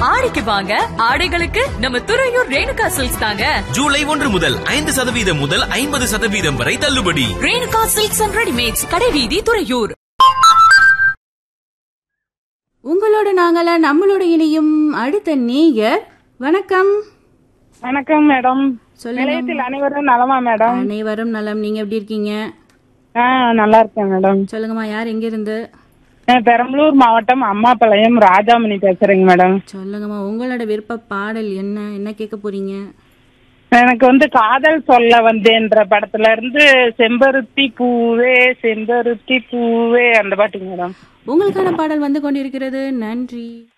ஆடிக்கு வாங்க ஆடைகளுக்கு நம்ம துறையூர் ரேணுகா சில்க்ஸ் தாங்க ஜூலை ஒன்று முதல் ஐந்து சதவீதம் முதல் ஐம்பது சதவீதம் வரை தள்ளுபடி ரேணுகா சில்க்ஸ் அண்ட் ரெடிமேட்ஸ் கடைவீதி துறையூர் உங்களோட நாங்கள நம்மளோட இணையும் அடுத்த நேயர் வணக்கம் வணக்கம் மேடம் சொல்லுங்க. நிலையத்தில் அனைவரும் நலமா மேடம் அனைவரும் நலம் நீங்க எப்படி இருக்கீங்க ஆ நல்லா இருக்கேன் மேடம் சொல்லுங்கம்மா யார் எங்க இருந்து நான் பெரம்பலூர் மாவட்டம் அம்மாபாளையம் ராஜாமணி பேசுறேங்க மேடம் சொல்லுங்கம்மா உங்களோட விருப்ப பாடல் என்ன என்ன கேட்க போறீங்க எனக்கு வந்து காதல் சொல்ல வந்தேன்ற படத்துல இருந்து செம்பருத்தி பூவே செம்பருத்தி பூவே அந்த பாட்டுங்க மேடம் உங்களுக்கான பாடல் வந்து கொண்டிருக்கிறது நன்றி